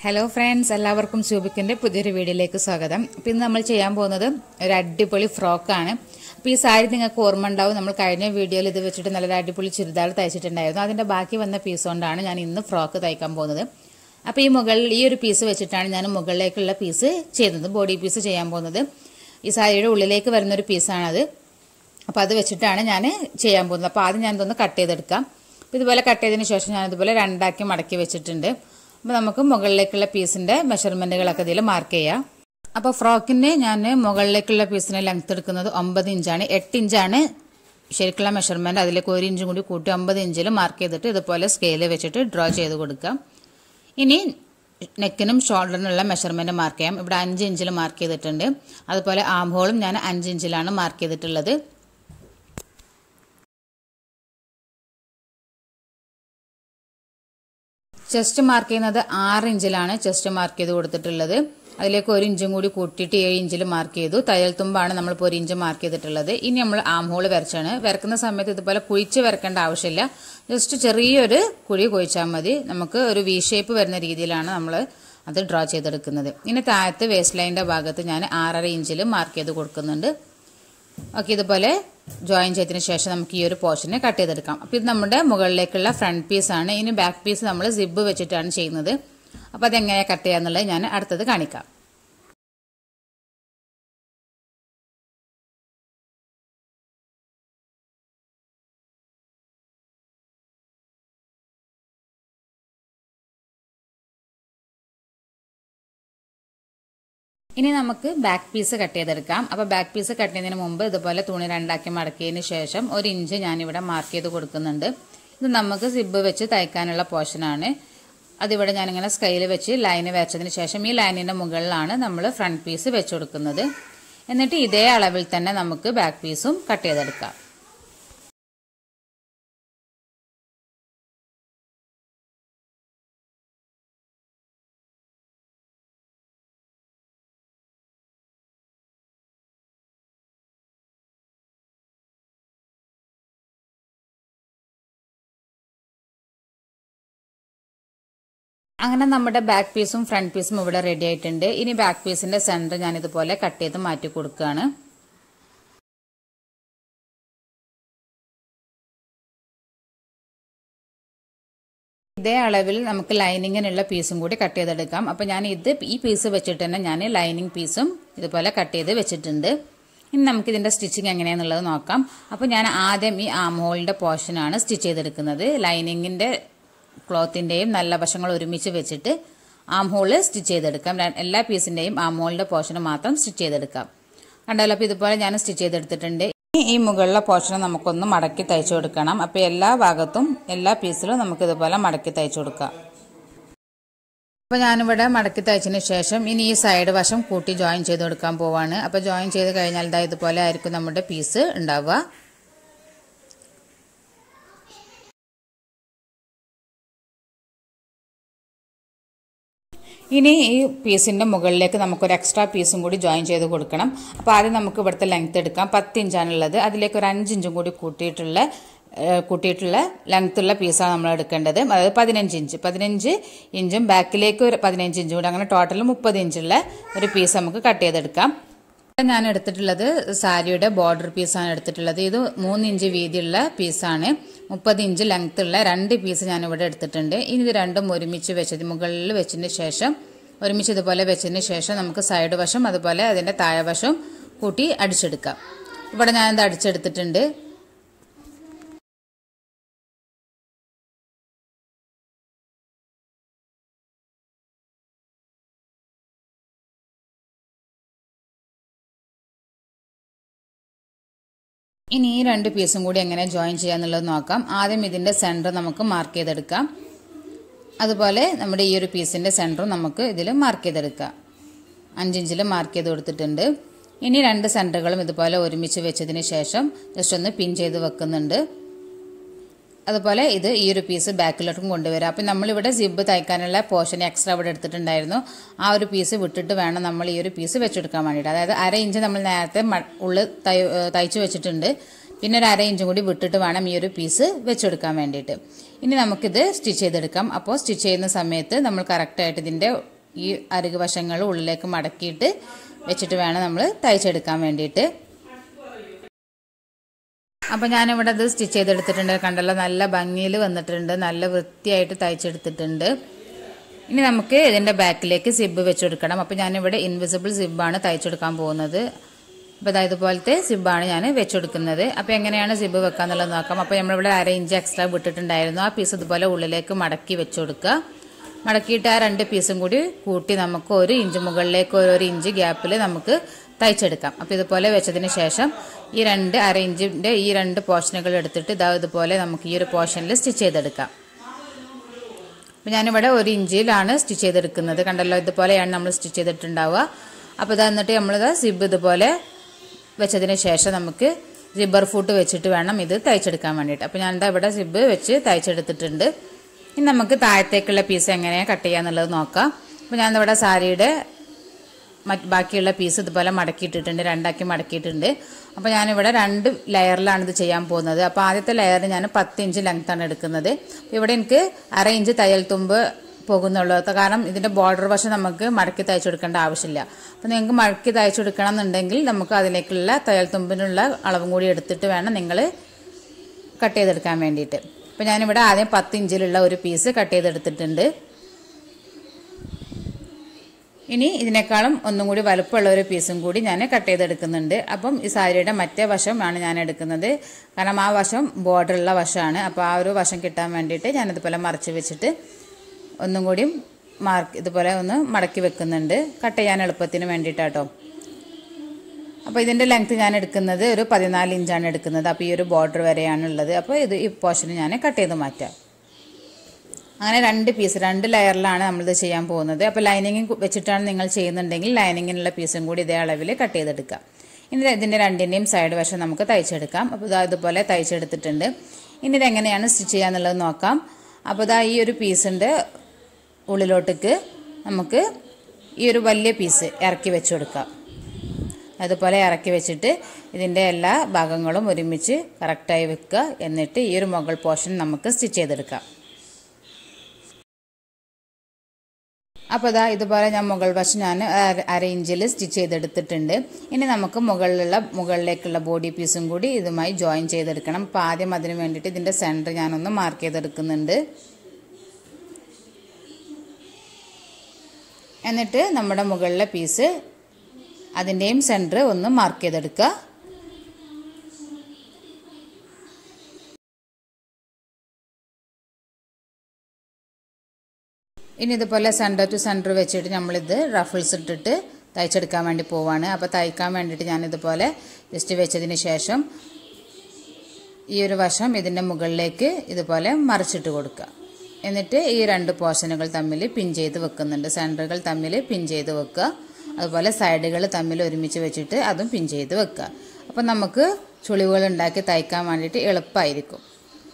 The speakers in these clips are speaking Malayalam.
ഹലോ ഫ്രണ്ട്സ് എല്ലാവർക്കും സൂബിക്കിൻ്റെ പുതിയൊരു വീഡിയോയിലേക്ക് സ്വാഗതം അപ്പോൾ ഇന്ന് നമ്മൾ ചെയ്യാൻ പോകുന്നത് ഒരു അടിപൊളി ഫ്രോക്കാണ് അപ്പോൾ ഈ സാരി നിങ്ങൾക്ക് ഓർമ്മ ഉണ്ടാവും നമ്മൾ കഴിഞ്ഞ വീഡിയോയിൽ ഇത് വെച്ചിട്ട് നല്ലൊരു അടിപൊളി ചുരിദാർ തയ്ച്ചിട്ടുണ്ടായിരുന്നു അതിൻ്റെ ബാക്കി വന്ന പീസ് കൊണ്ടാണ് ഞാൻ ഇന്ന് ഫ്രോക്ക് തയ്ക്കാൻ പോകുന്നത് അപ്പോൾ ഈ മുകളിൽ ഈ ഒരു പീസ് വെച്ചിട്ടാണ് ഞാൻ മുകളിലേക്കുള്ള പീസ് ചെയ്യുന്നത് ബോഡി പീസ് ചെയ്യാൻ പോകുന്നത് ഈ സാരിയുടെ ഉള്ളിലേക്ക് വരുന്നൊരു പീസാണത് അപ്പോൾ അത് വെച്ചിട്ടാണ് ഞാൻ ചെയ്യാൻ പോകുന്നത് അപ്പോൾ ആദ്യം ഞാൻ ഇതൊന്ന് കട്ട് ചെയ്തെടുക്കാം അപ്പോൾ ഇതുപോലെ കട്ട് ചെയ്തതിന് ശേഷം ഞാൻ ഇതുപോലെ രണ്ടാക്കി മടക്കി വെച്ചിട്ടുണ്ട് അപ്പോൾ നമുക്ക് മുകളിലേക്കുള്ള പീസിൻ്റെ മെഷർമെൻറ്റുകളൊക്കെ ഇതിൽ മാർക്ക് ചെയ്യാം അപ്പോൾ ഫ്രോക്കിന് ഞാൻ മുകളിലേക്കുള്ള പീസിന് ലെങ്ത് എടുക്കുന്നത് ഒമ്പത് ഇഞ്ചാണ് എട്ട് ഇഞ്ചാണ് ശരിക്കുള്ള മെഷർമെൻറ്റ് അതിലേക്ക് ഒരു ഇഞ്ചും കൂടി കൂട്ടി ഒമ്പത് ഇഞ്ചിൽ മാർക്ക് ചെയ്തിട്ട് ഇതുപോലെ സ്കെയിൽ വെച്ചിട്ട് ഡ്രോ ചെയ്ത് കൊടുക്കാം ഇനി നെക്കിനും ഷോൾഡറിനുള്ള മെഷർമെൻറ്റ് മാർക്ക് ചെയ്യാം ഇവിടെ അഞ്ച് ഇഞ്ചിൽ മാർക്ക് ചെയ്തിട്ടുണ്ട് അതുപോലെ ആം ഹോളും ഞാൻ അഞ്ച് ഇഞ്ചിലാണ് മാർക്ക് ചെയ്തിട്ടുള്ളത് ചെസ്റ്റ് മാർക്ക് ചെയ്യുന്നത് ആറ് ഇഞ്ചിലാണ് ചെസ്റ്റ് മാർക്ക് ചെയ്ത് കൊടുത്തിട്ടുള്ളത് അതിലേക്ക് ഒരു ഇഞ്ചും കൂടി കൂട്ടിയിട്ട് ഏഴ് ഇഞ്ചിൽ മാർക്ക് ചെയ്തു തയ്യൽ തുമ്പാണ് നമ്മളിപ്പോൾ ഒരു ഇഞ്ച് മാർക്ക് ചെയ്തിട്ടുള്ളത് ഇനി നമ്മൾ ആം ഹോൾ വരച്ചാണ് വരക്കുന്ന സമയത്ത് ഇതുപോലെ കുഴിച്ച് വരക്കേണ്ട ആവശ്യമില്ല ജസ്റ്റ് ചെറിയൊരു കുഴി കുഴിച്ചാൽ മതി നമുക്ക് ഒരു വി ഷേപ്പ് വരുന്ന രീതിയിലാണ് നമ്മൾ അത് ഡ്രോ ചെയ്തെടുക്കുന്നത് ഇനി താഴത്ത് വേസ്റ്റ് ലൈനിൻ്റെ ഭാഗത്ത് ഞാൻ ആറര ഇഞ്ചിൽ മാർക്ക് ചെയ്ത് കൊടുക്കുന്നുണ്ട് ഓക്കെ ഇതുപോലെ ജോയിൻ ചെയ്തതിന് ശേഷം നമുക്ക് ഈ ഒരു പോർഷനെ കട്ട് ചെയ്തെടുക്കാം അപ്പോൾ ഇത് നമ്മുടെ മുകളിലേക്കുള്ള ഫ്രണ്ട് പീസാണ് ഇനി ബാക്ക് പീസ് നമ്മൾ സിബ് വെച്ചിട്ടാണ് ചെയ്യുന്നത് അപ്പോൾ അതെങ്ങനെ കട്ട് ചെയ്യാന്നുള്ളത് ഞാൻ അടുത്തത് കാണിക്കാം ഇനി നമുക്ക് ബാക്ക് പീസ് കട്ട് ചെയ്തെടുക്കാം അപ്പോൾ ബാക്ക് പീസ് കട്ട് ചെയ്യുന്നതിന് മുമ്പ് ഇതുപോലെ തുണി രണ്ടാക്കി മടക്കിയതിന് ശേഷം ഒരു ഇഞ്ച് ഞാനിവിടെ മാർക്ക് ചെയ്ത് കൊടുക്കുന്നുണ്ട് ഇത് നമുക്ക് സിബ് വെച്ച് തയ്ക്കാനുള്ള പോർഷനാണ് അതിവിടെ ഞാനിങ്ങനെ സ്കെയിൽ വെച്ച് ലൈന് വെച്ചതിന് ശേഷം ഈ ലൈനിൻ്റെ മുകളിലാണ് നമ്മൾ ഫ്രണ്ട് പീസ് വെച്ച് കൊടുക്കുന്നത് എന്നിട്ട് ഇതേ അളവിൽ തന്നെ നമുക്ക് ബാക്ക് പീസും കട്ട് ചെയ്തെടുക്കാം അങ്ങനെ നമ്മുടെ ബാക്ക് പീസും ഫ്രണ്ട് പീസും ഇവിടെ റെഡി ആയിട്ടുണ്ട് ഇനി ബാക്ക് പീസിന്റെ സെന്റർ ഞാൻ ഇതുപോലെ കട്ട് ചെയ്ത് മാറ്റി കൊടുക്കുകയാണ് ഇതേ അളവിൽ നമുക്ക് ലൈനിങ്ങിനുള്ള പീസും കൂടി കട്ട് ചെയ്തെടുക്കാം അപ്പോൾ ഞാൻ ഇത് ഈ പീസ് വെച്ചിട്ട് തന്നെ ഞാൻ ലൈനിങ് പീസും ഇതുപോലെ കട്ട് ചെയ്ത് വെച്ചിട്ടുണ്ട് ഇനി നമുക്ക് ഇതിന്റെ സ്റ്റിച്ചിങ് എങ്ങനെയാണെന്നുള്ളത് നോക്കാം അപ്പോൾ ഞാൻ ആദ്യം ഈ ആം ഹോളിന്റെ പോർഷനാണ് സ്റ്റിച്ച് ചെയ്തെടുക്കുന്നത് ലൈനിങ്ങിന്റെ ക്ലോത്തിൻ്റെയും നല്ല വശങ്ങൾ ഒരുമിച്ച് വെച്ചിട്ട് ആം ഹോള് സ്റ്റിച്ച് ചെയ്തെടുക്കാം എല്ലാ പീസിൻ്റെയും ആം ഹോളിൻ്റെ പോർഷൻ മാത്രം സ്റ്റിച്ച് ചെയ്തെടുക്കാം കണ്ടല്ലോ അപ്പോൾ ഇതുപോലെ ഞാൻ സ്റ്റിച്ച് ചെയ്തെടുത്തിട്ടുണ്ട് ഈ മുകളിലെ പോർഷൻ നമുക്കൊന്ന് മടക്കി തയ്ച്ചു കൊടുക്കണം അപ്പോൾ എല്ലാ ഭാഗത്തും എല്ലാ പീസിലും നമുക്ക് ഇതുപോലെ മടക്കി തയ്ച്ചു കൊടുക്കാം അപ്പോൾ ഞാനിവിടെ മടക്കി തയ്ച്ചതിന് ശേഷം ഇനി ഈ സൈഡ് വശം കൂട്ടി ജോയിൻ ചെയ്ത് കൊടുക്കാൻ പോവാണ് അപ്പോൾ ജോയിൻ ചെയ്ത് കഴിഞ്ഞാൽ ഇതാ ഇതുപോലെ ആയിരിക്കും നമ്മുടെ പീസ് ഉണ്ടാവുക ഇനി ഈ പീസിൻ്റെ മുകളിലേക്ക് നമുക്കൊരു എക്സ്ട്രാ പീസും കൂടി ജോയിൻ ചെയ്ത് കൊടുക്കണം അപ്പോൾ ആദ്യം നമുക്ക് ഇവിടുത്തെ ലെങ്ത് എടുക്കാം പത്ത് ഇഞ്ചാണുള്ളത് അതിലേക്ക് ഒരു അഞ്ച് ഇഞ്ചും കൂടി കൂട്ടിയിട്ടുള്ള കൂട്ടിയിട്ടുള്ള ലെങ്ത്തുള്ള പീസാണ് നമ്മൾ എടുക്കേണ്ടത് അതായത് പതിനഞ്ച് ഇഞ്ച് പതിനഞ്ച് ഇഞ്ചും ബാക്കിലേക്ക് ഒരു പതിനഞ്ച് ഇഞ്ചും കൂടി അങ്ങനെ ടോട്ടൽ മുപ്പത് ഇഞ്ചുള്ള ഒരു പീസ് നമുക്ക് കട്ട് ചെയ്തെടുക്കാം ഞാൻ എടുത്തിട്ടുള്ളത് സാരിയുടെ ബോർഡർ പീസാണ് എടുത്തിട്ടുള്ളത് ഇത് മൂന്ന് ഇഞ്ച് വീതിയുള്ള പീസാണ് മുപ്പത് ഇഞ്ച് ലെങ്ത് ഉള്ള രണ്ട് പീസ് ഞാൻ ഇവിടെ എടുത്തിട്ടുണ്ട് ഇനി ഇത് രണ്ടും ഒരുമിച്ച് വെച്ചത് മുകളിൽ വെച്ചതിന് ശേഷം ഒരുമിച്ച് ഇതുപോലെ വെച്ചതിന് ശേഷം നമുക്ക് സൈഡ് വശം അതുപോലെ അതിൻ്റെ താഴെ വശം കൂട്ടി അടിച്ചെടുക്കാം ഇവിടെ ഞാനിത് അടിച്ചെടുത്തിട്ടുണ്ട് ഇനി ഈ രണ്ട് പീസും കൂടി എങ്ങനെ ജോയിൻ ചെയ്യാന്നുള്ളത് നോക്കാം ആദ്യം ഇതിൻ്റെ സെൻറ്റർ നമുക്ക് മാർക്ക് ചെയ്തെടുക്കാം അതുപോലെ നമ്മുടെ ഈ ഒരു പീസിൻ്റെ സെൻറ്ററും നമുക്ക് ഇതിൽ മാർക്ക് ചെയ്തെടുക്കാം അഞ്ചിഞ്ചിൽ മാർക്ക് ചെയ്ത് കൊടുത്തിട്ടുണ്ട് ഇനി രണ്ട് സെൻറ്ററുകളും ഇതുപോലെ ഒരുമിച്ച് വെച്ചതിന് ശേഷം ജസ്റ്റ് ഒന്ന് പിൻ ചെയ്ത് വെക്കുന്നുണ്ട് അതുപോലെ ഇത് ഈ ഒരു പീസ് ബാക്കിലോട്ടും കൊണ്ടുവരാം അപ്പം നമ്മളിവിടെ സിബ് തയ്ക്കാനുള്ള പോർഷൻ എക്സ്ട്രാ ഇവിടെ എടുത്തിട്ടുണ്ടായിരുന്നു ആ ഒരു പീസ് വിട്ടിട്ട് വേണം നമ്മൾ ഈ ഒരു പീസ് വെച്ചെടുക്കാൻ വേണ്ടിയിട്ട് അതായത് അര ഇഞ്ച് നമ്മൾ നേരത്തെ ഉള്ളിൽ തയ്ച്ചു വെച്ചിട്ടുണ്ട് പിന്നെ ഒരു അര ഇഞ്ചും കൂടി വിട്ടിട്ട് വേണം ഈ ഒരു പീസ് വെച്ചെടുക്കാൻ വേണ്ടിയിട്ട് ഇനി നമുക്കിത് സ്റ്റിച്ച് ചെയ്തെടുക്കാം അപ്പോൾ സ്റ്റിച്ച് ചെയ്യുന്ന സമയത്ത് നമ്മൾ കറക്റ്റായിട്ട് ഇതിൻ്റെ ഈ അരുക് വശങ്ങൾ ഉള്ളിലേക്ക് മടക്കിയിട്ട് വെച്ചിട്ട് വേണം നമ്മൾ തയ്ച്ചെടുക്കാൻ വേണ്ടിയിട്ട് അപ്പം ഞാനിവിടെ അത് സ്റ്റിച്ച് ചെയ്തെടുത്തിട്ടുണ്ട് കണ്ടല്ലോ നല്ല ഭംഗിയിൽ വന്നിട്ടുണ്ട് നല്ല വൃത്തിയായിട്ട് തയ്ച്ചെടുത്തിട്ടുണ്ട് ഇനി നമുക്ക് ഇതിൻ്റെ ബാക്കിലേക്ക് സിബ് വെച്ചെടുക്കണം അപ്പോൾ ഞാനിവിടെ ഇൻവിസിബിൾ സിബാണ് തയ്ച്ചെടുക്കാൻ പോകുന്നത് അപ്പോൾ അതായത് ഇതുപോലത്തെ സിബാണ് ഞാൻ വെച്ചെടുക്കുന്നത് അപ്പോൾ എങ്ങനെയാണ് സിബ് വെക്കാന്നുള്ളത് നോക്കാം അപ്പോൾ നമ്മളിവിടെ അര ഇഞ്ച് എക്സ്ട്രാ വിട്ടിട്ടുണ്ടായിരുന്നു ആ പീസ് ഇതുപോലെ ഉള്ളിലേക്ക് മടക്കി വെച്ചുകൊടുക്കുക മടക്കിയിട്ട് ആ രണ്ട് പീസും കൂടി കൂട്ടി നമുക്ക് ഒരു ഇഞ്ച് മുകളിലേക്ക് ഓരോ ഇഞ്ച് ഗ്യാപ്പിൽ നമുക്ക് തയ്ച്ചെടുക്കാം അപ്പോൾ ഇതുപോലെ വെച്ചതിന് ശേഷം ഈ രണ്ട് അര ഇഞ്ചിൻ്റെ ഈ രണ്ട് പോർഷനുകൾ എടുത്തിട്ട് ഇതാ ഇതുപോലെ നമുക്ക് ഈ ഒരു പോർഷനിൽ സ്റ്റിച്ച് ചെയ്തെടുക്കാം അപ്പോൾ ഞാനിവിടെ ഒരു ഇഞ്ചിലാണ് സ്റ്റിച്ച് ചെയ്തെടുക്കുന്നത് കണ്ടല്ലോ ഇതുപോലെയാണ് നമ്മൾ സ്റ്റിച്ച് ചെയ്തിട്ടുണ്ടാവുക അപ്പോൾ ഇതാ എന്നിട്ട് നമ്മളിത് സിബ് ഇതുപോലെ വെച്ചതിന് ശേഷം നമുക്ക് സിബർ ഫൂട്ട് വെച്ചിട്ട് വേണം ഇത് തയ്ച്ചെടുക്കാൻ വേണ്ടിയിട്ട് അപ്പോൾ ഞാൻ ഇവിടെ സിബ് വെച്ച് തയ്ച്ചെടുത്തിട്ടുണ്ട് ഇനി നമുക്ക് താഴത്തേക്കുള്ള പീസ് എങ്ങനെയാണ് കട്ട് ചെയ്യാന്നുള്ളത് നോക്കാം അപ്പോൾ ഞാൻ ഇവിടെ സാരിയുടെ മറ്റ് ബാക്കിയുള്ള പീസ് ഇതുപോലെ മടക്കിയിട്ടിട്ടുണ്ട് രണ്ടാക്കി മടക്കിയിട്ടുണ്ട് അപ്പോൾ ഞാനിവിടെ രണ്ട് ലെയറിലാണ് ഇത് ചെയ്യാൻ പോകുന്നത് അപ്പോൾ ആദ്യത്തെ ലെയറിന് ഞാൻ പത്ത് ഇഞ്ച് ലെങ്ത്താണ് എടുക്കുന്നത് അപ്പോൾ ഇവിടെ എനിക്ക് അര ഇഞ്ച് തയ്യൽ തുമ്പ് പോകുന്നുള്ളൂ കാരണം ഇതിൻ്റെ ബോർഡർ വശം നമുക്ക് മടക്കി തയ്ച്ചു കൊടുക്കേണ്ട ആവശ്യമില്ല അപ്പോൾ നിങ്ങൾക്ക് മടക്കി തയ്ച്ചു കൊടുക്കണം എന്നുണ്ടെങ്കിൽ നമുക്ക് അതിലേക്കുള്ള തയ്യൽ തുമ്പിനുള്ള അളവും കൂടി എടുത്തിട്ട് വേണം നിങ്ങൾ കട്ട് ചെയ്തെടുക്കാൻ വേണ്ടിയിട്ട് അപ്പോൾ ഞാനിവിടെ ആദ്യം പത്ത് ഇഞ്ചിലുള്ള ഒരു പീസ് കട്ട് ചെയ്തെടുത്തിട്ടുണ്ട് ഇനി ഇതിനേക്കാളും ഒന്നും കൂടി വലുപ്പമുള്ള ഒരു പീസും കൂടി ഞാൻ കട്ട് ചെയ്തെടുക്കുന്നുണ്ട് അപ്പം ഈ സാരിയുടെ മറ്റേ വശമാണ് ഞാൻ എടുക്കുന്നത് കാരണം ആ വശം ബോർഡറുള്ള വശമാണ് അപ്പോൾ ആ ഒരു വശം കിട്ടാൻ വേണ്ടിയിട്ട് ഞാനിതുപോലെ മറച്ച് വെച്ചിട്ട് ഒന്നും കൂടി മാർക്ക് ഇതുപോലെ ഒന്ന് മടക്കി വെക്കുന്നുണ്ട് കട്ട് ചെയ്യാൻ എളുപ്പത്തിന് വേണ്ടിയിട്ടാട്ടോ അപ്പോൾ ഇതിൻ്റെ ലെങ്ത് ഞാൻ എടുക്കുന്നത് ഒരു പതിനാല് ഇഞ്ചാണ് എടുക്കുന്നത് അപ്പോൾ ഈ ഒരു ബോർഡർ വരെയാണ് ഉള്ളത് അപ്പോൾ ഇത് ഈ പോർഷൻ ഞാൻ കട്ട് ചെയ്ത് മാറ്റാം അങ്ങനെ രണ്ട് പീസ് രണ്ട് ലെയറിലാണ് നമ്മളിത് ചെയ്യാൻ പോകുന്നത് അപ്പോൾ ലൈനിങ് വെച്ചിട്ടാണ് നിങ്ങൾ ചെയ്യുന്നുണ്ടെങ്കിൽ ലൈനിങ്ങിനുള്ള പീസും കൂടി ഇതേ അളവിൽ കട്ട് ചെയ്തെടുക്കാം ഇനി ഇതിൻ്റെ രണ്ടിൻ്റെയും സൈഡ് വശം നമുക്ക് തയ്ച്ചെടുക്കാം അപ്പോൾ ഇതാ ഇതുപോലെ തയ്ച്ചെടുത്തിട്ടുണ്ട് ഇനി ഇതെങ്ങനെയാണ് സ്റ്റിച്ച് ചെയ്യാന്നുള്ളത് നോക്കാം അപ്പോൾ ഇതാ ഈ ഒരു പീസിൻ്റെ ഉള്ളിലോട്ടേക്ക് നമുക്ക് ഈ ഒരു വലിയ പീസ് ഇറക്കി വെച്ച് കൊടുക്കാം അതുപോലെ ഇറക്കി വെച്ചിട്ട് ഇതിൻ്റെ എല്ലാ ഭാഗങ്ങളും ഒരുമിച്ച് കറക്റ്റായി വെക്കുക എന്നിട്ട് ഈ ഒരു മുകൾ പോർഷൻ നമുക്ക് സ്റ്റിച്ച് ചെയ്തെടുക്കാം അപ്പോൾ ഇതാ ഇതുപോലെ ഞാൻ മുകൾ വശം ഞാൻ അര ഇഞ്ചിൽ സ്റ്റിച്ച് ചെയ്തെടുത്തിട്ടുണ്ട് ഇനി നമുക്ക് മുകളിലുള്ള മുകളിലേക്കുള്ള ബോഡി പീസും കൂടി ഇതുമായി ജോയിൻ ചെയ്തെടുക്കണം അപ്പോൾ ആദ്യം അതിന് വേണ്ടിയിട്ട് ഇതിൻ്റെ സെൻറ്റർ ഞാനൊന്ന് മാർക്ക് ചെയ്തെടുക്കുന്നുണ്ട് എന്നിട്ട് നമ്മുടെ മുകളിലെ പീസ് അതിൻ്റെയും സെൻറ്റർ ഒന്ന് മാർക്ക് ചെയ്തെടുക്കുക ഇനി ഇതുപോലെ സെൻറ്റർ ടു സെൻറ്റർ വെച്ചിട്ട് നമ്മളിത് റഫിൾസ് ഇട്ടിട്ട് തയ്ച്ചെടുക്കാൻ വേണ്ടി പോവാണ് അപ്പോൾ തയ്ക്കാൻ വേണ്ടിയിട്ട് ഞാനിതുപോലെ ജസ്റ്റ് വെച്ചതിന് ശേഷം ഈ ഒരു വശം ഇതിൻ്റെ മുകളിലേക്ക് ഇതുപോലെ മറിച്ചിട്ട് കൊടുക്കുക എന്നിട്ട് ഈ രണ്ട് പോർഷനുകൾ തമ്മിൽ പിൻ ചെയ്ത് വെക്കുന്നുണ്ട് സെൻറ്ററുകൾ തമ്മിൽ പിൻ ചെയ്ത് വെക്കുക അതുപോലെ സൈഡുകൾ തമ്മിൽ ഒരുമിച്ച് വെച്ചിട്ട് അതും പിൻ ചെയ്ത് വെക്കുക അപ്പം നമുക്ക് ചുളിവുകൾ ഉണ്ടാക്കി തയ്ക്കാൻ വേണ്ടിയിട്ട് എളുപ്പമായിരിക്കും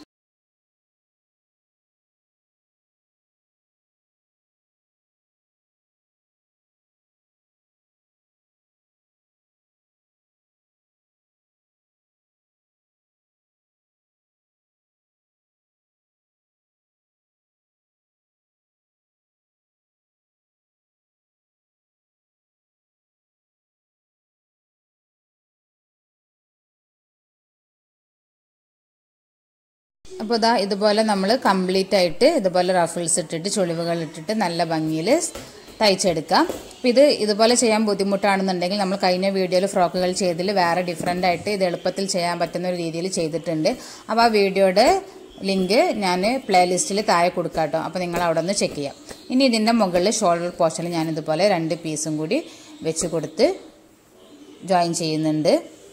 അപ്പോൾ ഇതാ ഇതുപോലെ നമ്മൾ കംപ്ലീറ്റ് ആയിട്ട് ഇതുപോലെ റഫിൾസ് ഇട്ടിട്ട് ചുളിവുകൾ ഇട്ടിട്ട് നല്ല ഭംഗിയിൽ തയ്ച്ചെടുക്കാം അപ്പോൾ ഇത് ഇതുപോലെ ചെയ്യാൻ ബുദ്ധിമുട്ടാണെന്നുണ്ടെങ്കിൽ നമ്മൾ കഴിഞ്ഞ വീഡിയോയിൽ ഫ്രോക്കുകൾ ചെയ്തതിൽ വേറെ ഡിഫറെൻ്റ് ആയിട്ട് ഇത് എളുപ്പത്തിൽ ചെയ്യാൻ പറ്റുന്ന ഒരു രീതിയിൽ ചെയ്തിട്ടുണ്ട് അപ്പോൾ ആ വീഡിയോയുടെ ലിങ്ക് ഞാൻ പ്ലേലിസ്റ്റിൽ താഴെ കൊടുക്കാം കേട്ടോ അപ്പോൾ നിങ്ങൾ അവിടെ നിന്ന് ചെക്ക് ചെയ്യാം ഇനി ഇതിൻ്റെ മുകളിൽ ഷോൾഡർ പോർഷനിൽ ഞാൻ ഇതുപോലെ രണ്ട് പീസും കൂടി വെച്ച് കൊടുത്ത് ജോയിൻ ചെയ്യുന്നുണ്ട്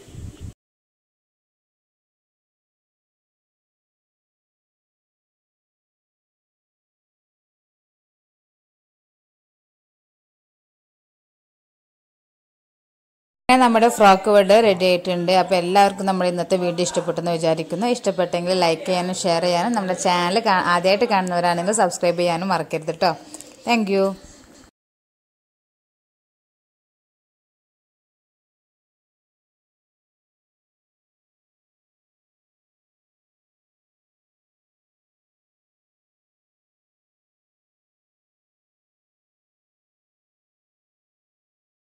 നമ്മുടെ ഫ്രോക്ക് വേർഡ് റെഡി ആയിട്ടുണ്ട് അപ്പോൾ എല്ലാവർക്കും നമ്മുടെ ഇന്നത്തെ വീഡിയോ ഇഷ്ടപ്പെട്ടെന്ന് വിചാരിക്കുന്നു ഇഷ്ടപ്പെട്ടെങ്കിൽ ലൈക്ക് ചെയ്യാനും ഷെയർ ചെയ്യാനും നമ്മുടെ ചാനൽ ആദ്യമായിട്ട് കാണുന്നവരാണെങ്കിൽ സബ്സ്ക്രൈബ് ചെയ്യാനും മറക്കരുത് കേട്ടോ താങ്ക്